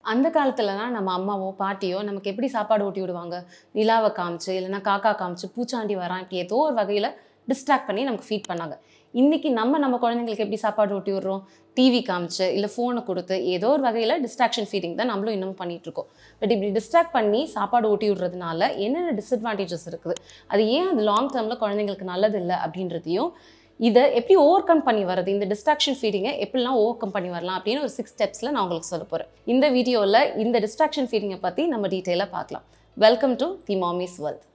அந்த காலத்துலலாம் நம்ம அம்மாவோ பாட்டியோ நமக்கு எப்படி சாப்பாடு ஊட்டி விடுவாங்க நிலாவை காமிச்சு இல்லைன்னா காக்கா காமிச்சு பூச்சாண்டி வரான் இப்படி ஏதோ ஒரு வகையில் டிஸ்ட்ராக்ட் பண்ணி நமக்கு ஃபீட் பண்ணாங்க இன்றைக்கி நம்ம நம்ம குழந்தைங்களுக்கு எப்படி சாப்பாடு ஊட்டி விடுறோம் டிவி காமிச்சு இல்லை ஃபோனை கொடுத்து ஏதோ ஒரு வகையில் டிஸ்ட்ராக்ஷன் ஃபீடிங் தான் நம்மளும் இன்னும் பண்ணிட்டு இருக்கோம் பட் இப்படி டிஸ்ட்ராக்ட் பண்ணி சாப்பாடு ஊட்டி விடுறதுனால என்னென்ன டிஸ்அட்வான்டேஜஸ் இருக்குது அது ஏன் அது லாங் டேர்மில் குழந்தைங்களுக்கு நல்லது இல்லை அப்படின்றதையும் இதை எப்படி ஓவர் கம் பண்ணி வரது இந்த டிஸ்ட்ராக்ஷன் ஃபீடிங்கை எப்படிலாம் ஓவர் கம் பண்ணி வரலாம் அப்படின்னு ஒரு சிக்ஸ் ஸ்டெப்ஸில் நான் உங்களுக்கு சொல்ல போகிறேன் இந்த வீடியோவில் இந்த டிஸ்ட்ராக்ஷன் ஃபீடிங்கை பற்றி நம்ம டீட்டெயிலாக பார்க்கலாம் welcome to the mommy's world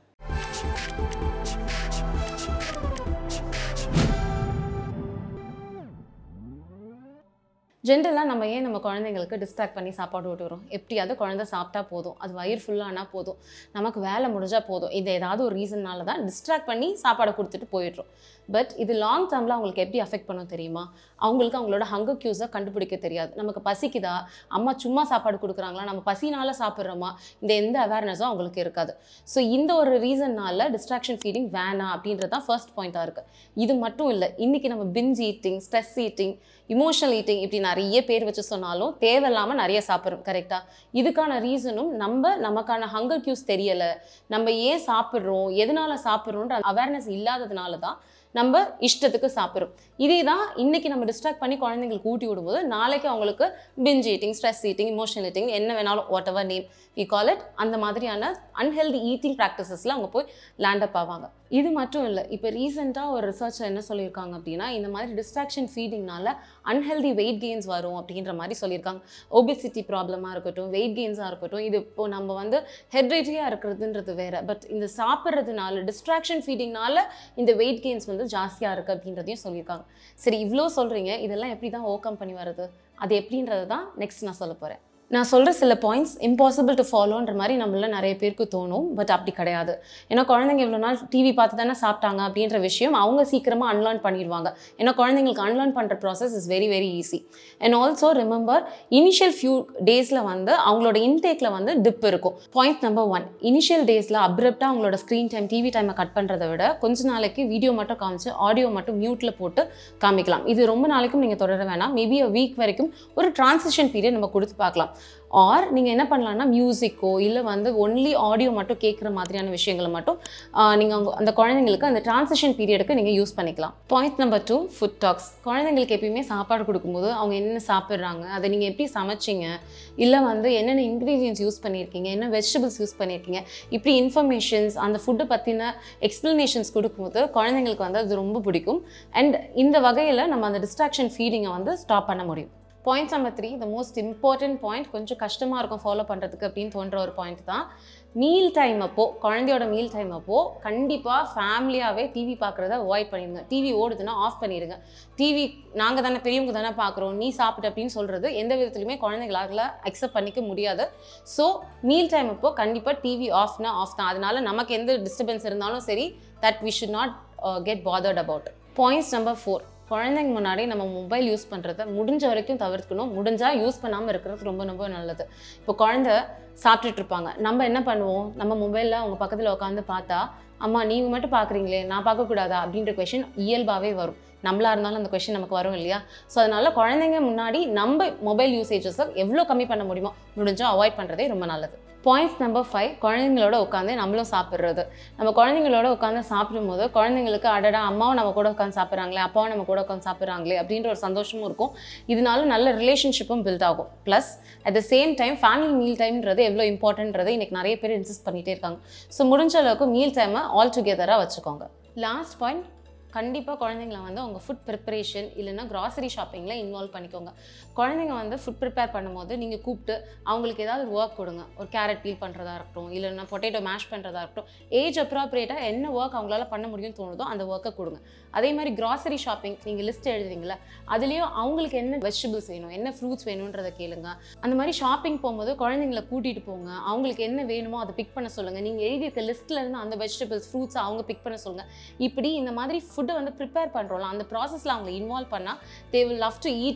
ஜென்ரலாக நம்ம ஏன் நம்ம குழந்தைங்களுக்கு டிஸ்ட்ராக்ட் பண்ணி சாப்பாடு ஊட்டுறோம் எப்படியாவது குழந்தை சாப்பிட்டா போதும் அது வயிறு ஃபுல்லானா போதும் நமக்கு வேலை முடிஞ்சால் போதும் இது ஏதாவது ஒரு ரீசன்னால தான் டிஸ்ட்ராக்ட் பண்ணி சாப்பாடை கொடுத்துட்டு போயிடுறோம் பட் இது லாங் டேர்மில் அவங்களுக்கு எப்படி அஃபெக்ட் பண்ணும் தெரியுமா அவங்களுக்கு அவங்களோட ஹங்கர் க்யூஸை கண்டுபிடிக்க தெரியாது நமக்கு பசிக்குதா அம்மா சும்மா சாப்பாடு கொடுக்குறாங்களா நம்ம பசினால சாப்பிட்றோமா இந்த எந்த அவேர்னஸும் அவங்களுக்கு இருக்காது ஸோ இந்த ஒரு ரீசன்னால டிஸ்ட்ராக்ஷன் ஃபீடிங் வேணாம் அப்படின்றது தான் ஃபர்ஸ்ட் பாயிண்ட்டாக இருக்குது இது மட்டும் இல்லை இன்றைக்கி நம்ம binge eating stress eating emotional eating இப்படி நிறைய பேர் வச்சு சொன்னாலும் தேவையில்லாமல் நிறைய சாப்பிட்றோம் கரெக்டாக இதுக்கான ரீசனும் நம்ம நமக்கான ஹங்கர் க்யூஸ் தெரியலை நம்ம ஏன் சாப்பிட்றோம் எதனால சாப்பிட்றோன்ற அவேர்னஸ் இல்லாததுனால தான் நம்ம இஷ்டத்துக்கு சாப்பிட்றோம் இதே தான் இன்றைக்கி நம்ம டிஸ்ட்ராக்ட் பண்ணி குழந்தைங்களுக்கு ஊட்டி விடும்போது நாளைக்கு அவங்களுக்கு binge eating stress eating emotional eating என்ன வேணாலும் whatever name we call it அந்த மாதிரியான அன்ஹெல்தி ஈட்டிங் ப்ராக்டிசஸில் அவங்க போய் லேண்ட் அப் ஆவாங்க இது மட்டும் இல்லை இப்போ ரீசெண்டாக ஒரு ரிசர்ச்சில் என்ன சொல்லியிருக்காங்க அப்படின்னா இந்த மாதிரி டிஸ்ட்ராக்ஷன் ஃபீடிங்னால அன்ஹெல்தி வெயிட் கெயின்ஸ் வரும் அப்படின்ற மாதிரி சொல்லியிருக்காங்க ஒபிசிட்டி ப்ராப்ளமாக இருக்கட்டும் வெயிட் கெயின்ஸாக இருக்கட்டும் இது இப்போ நம்ம வந்து ஹெட்ரேட்டரியாக இருக்கிறதுன்றது வேற பட் இந்த சாப்பிட்றதுனால டிஸ்ட்ராக்ஷன் ஃபீடிங்னால இந்த வெயிட் கெயின்ஸ் வந்து ஜாஸ்தியாக இருக்குது அப்படின்றதையும் சொல்லியிருக்காங்க சரி இவ்வளோ சொல்கிறீங்க இதெல்லாம் எப்படி தான் ஓவர் கம் பண்ணி வருது அது எப்படின்றது தான் நெக்ஸ்ட் நான் சொல்ல போகிறேன் நான் சொல்கிற சில பாயிண்ட்ஸ் இம்பாசிபிள் டு ஃபாலோன்ற மாதிரி நம்மள நிறைய பேருக்கு தோணும் பட் அப்படி கிடையாது ஏன்னா குழந்தைங்க இவ்வளோ நாள் டிவி பார்த்து தானே சாப்பிட்டாங்க அப்படின்ற விஷயம் அவங்க சீக்கிரமாக அன்லேர்ன் பண்ணிடுவாங்க ஏன்னா குழந்தைங்களுக்கு அன்லேர்ன் பண்ணுற process is very very easy and also remember initial few டேஸில் வந்து அவங்களோட இன்டேக்கில் வந்து டிப் இருக்கும் பாயிண்ட் நம்பர் ஒன் இனிஷியல் டேஸில் அப்ரப்டாக அவங்களோட ஸ்க்ரீன் டைம் டிவி டைமை கட் பண்ணுறதை விட கொஞ்ச நாளைக்கு வீடியோ மட்டும் காமிச்சு ஆடியோ மட்டும் மியூட்டில் போட்டு காமிக்கலாம் இது ரொம்ப நாளைக்கும் நீங்கள் தொடர வேணாம் மேபி அ வீக் வரைக்கும் ஒரு டிரான்சிஷன் பீரியட் நம்ம கொடுத்து பார்க்கலாம் ஆர் நீங்கள் என்ன பண்ணலாம்னா மியூசிக்கோ இல்லை வந்து ஒன்லி ஆடியோ மட்டும் கேட்குற மாதிரியான விஷயங்களை மட்டும் நீங்கள் அவங்க அந்த குழந்தைங்களுக்கு அந்த டிரான்சிஷன் பீரியடுக்கு நீங்கள் யூஸ் பண்ணிக்கலாம் point number two food talks குழந்தைங்களுக்கு எப்பயுமே சாப்பாடு கொடுக்கும்போது அவங்க என்ன சாப்பிட்றாங்க அதை நீங்கள் எப்படி சமைச்சிங்க இல்லை வந்து என்னென்ன இன்க்ரீடியன்ஸ் யூஸ் பண்ணியிருக்கீங்க என்ன வெஜிடபிள்ஸ் யூஸ் பண்ணியிருக்கீங்க இப்படி இன்ஃபர்மேஷன்ஸ் அந்த ஃபுட்டை பற்றின எக்ஸ்ப்ளனேஷன்ஸ் கொடுக்கும்போது குழந்தைங்களுக்கு வந்து அது ரொம்ப பிடிக்கும் அண்ட் இந்த வகையில் நம்ம அந்த டிஸ்ட்ராக்ஷன் ஃபீடிங்கை வந்து ஸ்டாப் பண்ண முடியும் point number three the most important point கொஞ்சம் கஷ்டமாக இருக்கும் ஃபாலோ பண்ணுறதுக்கு அப்படின்னு தோன்ற ஒரு பாயிண்ட் தான் மீல் டைம் அப்போ குழந்தையோட மீல் டைம் அப்போ கண்டிப்பாக ஃபேமிலியாகவே டிவி பார்க்குறத அவாய்ட் பண்ணிடுங்க டிவி ஓடுதுன்னா ஆஃப் பண்ணிடுங்க டிவி நாங்கள் தானே பெரியவங்க தானே பார்க்குறோம் நீ சாப்பிட்டு அப்படின்னு சொல்கிறது எந்த விதத்துலையுமே குழந்தைகளால் அக்செப்ட் பண்ணிக்க முடியாது ஸோ மீல் டைம் அப்போ கண்டிப்பாக டிவி ஆஃப்னா ஆஃப் தான் அதனால நமக்கு எந்த டிஸ்டர்பன்ஸ் இருந்தாலும் சரி that we should not get bothered about points number four குழந்தைங்க முன்னாடி நம்ம மொபைல் யூஸ் பண்ணுறத முடிஞ்ச வரைக்கும் தவிர்க்கணும் முடிஞ்சால் யூஸ் பண்ணாமல் இருக்கிறது ரொம்ப ரொம்ப நல்லது இப்போ குழந்த சாப்பிட்டுட்டு இருப்பாங்க நம்ம என்ன பண்ணுவோம் நம்ம மொபைலில் அவங்க பக்கத்தில் உட்காந்து பார்த்தா அம்மா நீங்கள் மட்டும் பார்க்குறீங்களே நான் பார்க்கக்கூடாதா அப்படின்ற கொஷின் இயல்பாகவே வரும் நம்மளாக இருந்தாலும் அந்த கொஷின் நமக்கு வரும் இல்லையா ஸோ அதனால் குழந்தைங்க முன்னாடி நம்ம மொபைல் யூசேஜஸை எவ்வளோ கம்மி பண்ண முடியுமோ முடிஞ்சால் அவாய்ட் பண்ணுறதே ரொம்ப நல்லது பாயிண்ட்ஸ் நம்பர் ஃபைவ் குழந்தைங்களோட உட்காந்து நம்மளும் சாப்பிட்றது நம்ம குழந்தைங்களோட உட்காந்து சாப்பிடும்போது குழந்தைங்களுக்கு அடடா அம்மாவும் நம்ம கூட உட்காந்து சாப்பிட்றாங்களே அப்பாவும் நம்ம கூட உட்காந்து சாப்பிட்றாங்களே அப்படின்ற ஒரு சந்தோஷமும் இருக்கும் இதனால நல்ல ரிலேஷன்ஷிப்பும் பில்ட் ஆகும் plus at the same time family meal டைம்ன்றது எவ்வளோ இம்பார்ட்டன்றது இன்றைக்கி நிறைய பேர் இன்சிஸ்ட் பண்ணிகிட்டே இருக்காங்க ஸோ முடிஞ்ச அளவுக்கு மீல் டைமை ஆல் டுகெதராக வச்சுக்கோங்க லாஸ்ட் பாயிண்ட் கண்டிப்பாக குழந்தைங்கள வந்து அவங்க ஃபுட் ப்ரிப்பரேஷன் இல்லைன்னா கிராசரி ஷாப்பிங்கில் இன்வால்வ் பண்ணிக்கோங்க குழந்தைங்க வந்து ஃபுட் ப்ரிப்பேர் பண்ணும்போது நீங்கள் கூப்பிட்டு அவங்களுக்கு ஏதாவது ஒரு ஒர்க் கொடுங்க ஒரு கேரட் பீல் பண்ணுறதா இருக்கட்டும் இல்லைன்னா பொட்டேட்டோ மேஷ் பண்ணுறதா இருக்கட்டும் ஏஜ் அப்ராப்ரியேட்டாக என்ன ஒர்க் அவங்களால பண்ண முடியும்னு தோணுதோ அந்த ஒர்க்கை கொடுங்க அதே மாதிரி கிராசரி ஷாப்பிங் நீங்கள் லிஸ்ட் எழுதுவீங்களா அதுலேயும் அவங்களுக்கு என்ன வெஜிடபிள்ஸ் வேணும் என்ன ஃப்ரூட்ஸ் வேணுன்றதை கேளுங்க அந்த மாதிரி ஷாப்பிங் போகும்போது குழந்தைங்கள கூட்டிகிட்டு போங்க அவங்களுக்கு என்ன வேணுமோ அதை பிக் பண்ண சொல்லுங்கள் நீங்கள் எழுதியிருக்க லிஸ்ட்டில் இருந்து அந்த வெஜிடபிள்ஸ் ஃப்ரூட்ஸ் அவங்க பிக் பண்ண சொல்லுங்கள் இப்படி இந்த மாதிரி ஃபுட்டை வந்து ப்ரிப்பேர் பண்ணுறோம்ல அந்த ப்ராசஸில் அவங்களை இன்வால்வ் பண்ணால் they will love to eat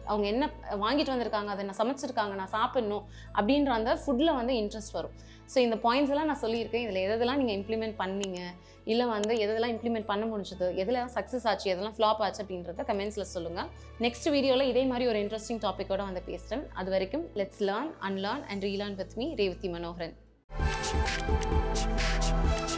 அவங்க என்ன வாங்கிட்டு வந்திருக்காங்க அதை நான் சமைச்சிருக்காங்க நான் சாப்பிடணும் அப்படின்ற அந்த ஃபுட்டில் வந்து இன்ட்ரெஸ்ட் வரும் ஸோ இந்த பாயிண்ட்ஸ் எல்லாம் நான் சொல்லியிருக்கேன் இதில் எதெல்லாம் நீங்கள் இம்ப்ளிமெண்ட் பண்ணீங்க இல்லை வந்து எதெல்லாம் இம்ப்ளிமெண்ட் பண்ண முடிஞ்சது எதெல்லாம் சக்ஸஸ் ஆச்சு எதெல்லாம் ஃப்ளாப் ஆச்சு அப்படின்றத கமெண்ட்ஸில் சொல்லுங்கள் நெக்ஸ்ட் வீடியோவில் இதே மாதிரி ஒரு இன்ட்ரெஸ்டிங் டாப்பிக்கோட வந்து பேசுகிறேன் அது வரைக்கும் let's learn unlearn and relearn with me Revathi Manoharan